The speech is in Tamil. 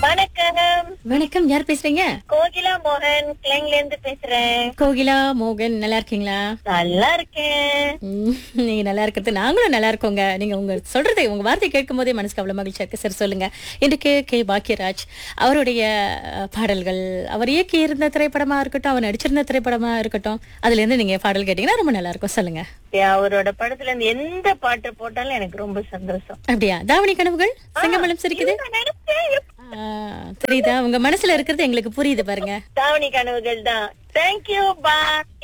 வணக்கம் வணக்கம் யார் பேசுறீங்க கோகிலா மோகன் கிளைங்ல இருந்து பேசுறேன் கோகிலா மோகன் நல்லா இருக்கீங்களா நல்லா இருக்கேன் ம், நீங்க நல்லா இருக்கிறது நாங்களும் நல்லா இருக்கோங்க நீங்க உங்க சொல்றது உங்க வார்த்தை கேட்கும் போதே மனசுக்கு அவ்வளவு மகிழ்ச்சியா இருக்கு சரி சொல்லுங்க இன்றைக்கு கே பாக்கியராஜ் அவருடைய அஹ், பாடல்கள் அவர் இயக்கி இருந்த திரைப்படமா இருக்கட்டும் அவர் நடிச்சிருந்த திரைப்படமா இருக்கட்டும் அதுல இருந்து நீங்க பாடல் கேட்டீங்கன்னா ரொம்ப நல்லா இருக்கும் சொல்லுங்க அவரோட படத்துல இருந்து எந்த பாட்டு போட்டாலும் எனக்கு ரொம்ப சந்தோஷம் அப்படியா தாவணி கனவுகள் சிங்கமலம் சிரிக்குது நான் நினைச்சேன், எப்- ஆ, தெரியுதா உங்க மனசுல இருக்கிறது எங்களுக்கு புரியுது பாருங்க தாவணி கனவுகள் தான் தேங்க்யூ பாய்